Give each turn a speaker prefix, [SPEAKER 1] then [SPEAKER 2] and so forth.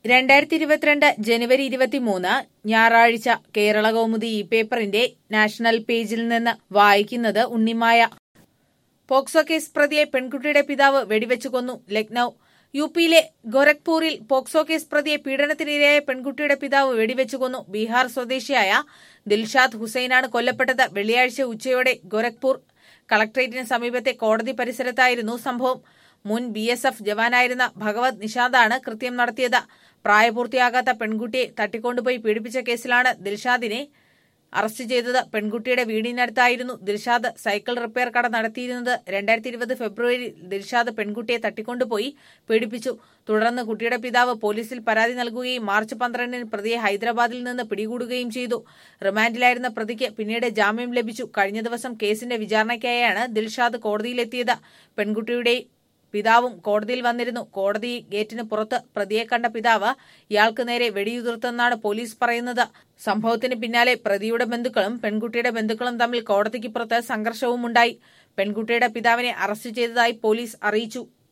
[SPEAKER 1] രണ്ടായിരത്തി ഇരുപത്തിരണ്ട് ജനുവരി ഇരുപത്തിമൂന്ന് ഞായറാഴ്ച കേരള കൗമുദി ഈ പേപ്പറിന്റെ നാഷണൽ പേജിൽ നിന്ന് വായിക്കുന്നത് ഉണ്ണിമായ പോക്സോ കേസ് പ്രതിയെ പെൺകുട്ടിയുടെ പിതാവ് വെടിവെച്ചു കൊന്നു ലക്നൌ യു പിയിലെ ഗോരഖ്പൂരിൽ പോക്സോ കേസ് പ്രതിയെ പീഡനത്തിനിരയായ പെൺകുട്ടിയുടെ പിതാവ് വെടിവെച്ചു കൊന്നു ബീഹാർ സ്വദേശിയായ ദിൽഷാദ് ഹുസൈനാണ് കൊല്ലപ്പെട്ടത് വെള്ളിയാഴ്ച ഉച്ചയോടെ ഗോരഖ്പൂർ കളക്ടറേറ്റിന് സമീപത്തെ കോടതി പരിസരത്തായിരുന്നു സംഭവം മുൻ ബി എസ് എഫ് ജവാനായിരുന്ന ഭഗവത് നിഷാദാണ് കൃത്യം നടത്തിയത് പ്രായപൂർത്തിയാകാത്ത പെൺകുട്ടിയെ തട്ടിക്കൊണ്ടുപോയി പീഡിപ്പിച്ച കേസിലാണ് ദിൽഷാദിനെ അറസ്റ്റ് ചെയ്തത് പെൺകുട്ടിയുടെ വീടിനടുത്തായിരുന്നു ദിൽഷാദ് സൈക്കിൾ റിപ്പയർ കട നടത്തിയിരുന്നത് രണ്ടായിരത്തി ഇരുപത് ഫെബ്രുവരിയിൽ ദിൽഷാദ് പെൺകുട്ടിയെ തട്ടിക്കൊണ്ടുപോയി പീഡിപ്പിച്ചു തുടർന്ന് കുട്ടിയുടെ പിതാവ് പോലീസിൽ പരാതി നൽകുകയും മാർച്ച് പന്ത്രണ്ടിന് പ്രതിയെ ഹൈദരാബാദിൽ നിന്ന് പിടികൂടുകയും ചെയ്തു റിമാൻഡിലായിരുന്ന പ്രതിക്ക് പിന്നീട് ജാമ്യം ലഭിച്ചു കഴിഞ്ഞ ദിവസം കേസിന്റെ വിചാരണയ്ക്കായാണ് ദിൽഷാദ് കോടതിയിലെത്തിയത് പെൺകുട്ടിയുടെ പിതാവും കോടതിയിൽ വന്നിരുന്നു കോടതി ഗേറ്റിന് പുറത്ത് പ്രതിയെ കണ്ട പിതാവ് ഇയാൾക്ക് നേരെ വെടിയുതിർത്തെന്നാണ് പോലീസ് പറയുന്നത് സംഭവത്തിന് പിന്നാലെ പ്രതിയുടെ ബന്ധുക്കളും പെൺകുട്ടിയുടെ ബന്ധുക്കളും തമ്മിൽ കോടതിക്ക് പുറത്ത് സംഘർഷവും ഉണ്ടായി പെൺകുട്ടിയുടെ പിതാവിനെ അറസ്റ്റ് ചെയ്തതായി പോലീസ് അറിയിച്ചു